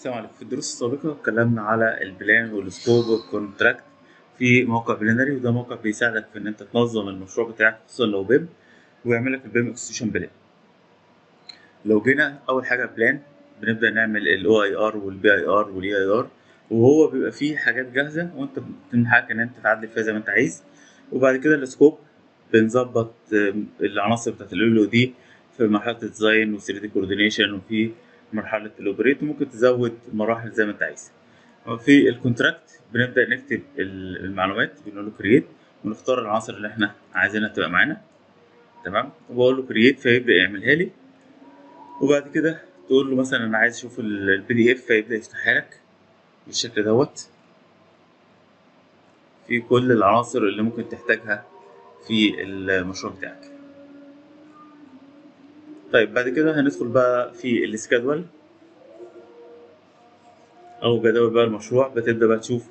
السلام عليكم في الدروس السابقة اتكلمنا على البلان والسكوب والكونتراكت في موقع بلانري وده موقع بيساعدك في ان انت تنظم المشروع بتاعك خصوصا لو بيم ويعمل لك البيم اكستيشن بلان لو جينا اول حاجة بلان بنبدأ نعمل الاو اي ار والبي اي ار والاي اي ار وهو بيبقى فيه حاجات جاهزة وانت من حقك ان انت تعدل فيها زي ما انت عايز وبعد كده السكوب بنظبط العناصر بتاعت ال دي في مرحلة الديزاين و 3 دي كوردينيشن وفي مرحلة الاوبريت وممكن تزود مراحل زي ما انت عايز في الكونتراكت بنبدأ نكتب المعلومات بنقول له كرييت ونختار العناصر اللي احنا عايزينها تبقى معانا تمام وبقول له كرييت فيبدأ يعملها لي وبعد كده تقول له مثلا انا عايز اشوف البي دي اف فيبدأ يفتحها لك بالشكل دوت في كل العناصر اللي ممكن تحتاجها في المشروع بتاعك طيب بعد كده هندخل بقى في السكادول او جدول بقى المشروع بتبدا بقى تشوف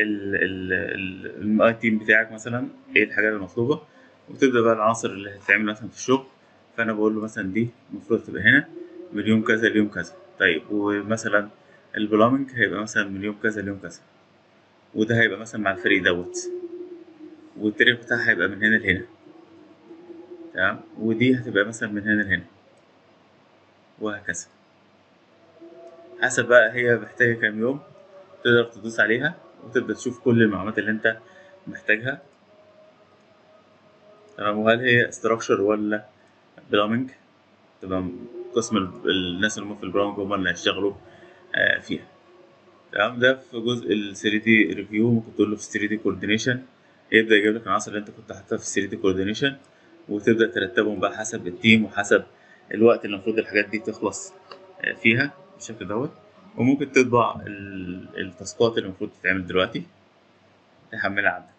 الماي تيم بتاعك مثلا ايه الحاجات المطلوبه وتبدا بقى العناصر اللي هتتعمل مثلا في الشغل فانا بقول له مثلا دي المفروض تبقى هنا من يوم كذا ليوم كذا طيب ومثلا البلامنج هيبقى مثلا من يوم كذا ليوم كذا وده هيبقى مثلا مع الفريق دوت والتاريخ بتاعها هيبقى من هنا لهنا تمام ودي هتبقى مثلا من هنا لهنا وهكذا حسب بقى هي محتاجة كام يوم تقدر تدوس عليها وتبدأ تشوف كل المعلومات اللي انت محتاجها تمام وهل هي استراكشر ولا بلامنج تمام قسم الناس اللي هم في البرامج هم اللي هيشتغلوا فيها تمام ده في جزء ال 3 دي ريفيو ممكن تقول له في 3 دي كوردينيشن يبدأ يجيب لك العناصر اللي انت كنت حاططها في 3 دي كوردينيشن وتبدأ ترتبهم بقى حسب التيم وحسب الوقت اللي المفروض الحاجات دي تخلص فيها بالشكل دوت وممكن تطبع التاسكات اللي المفروض تتعمل دلوقتي تحملها عندك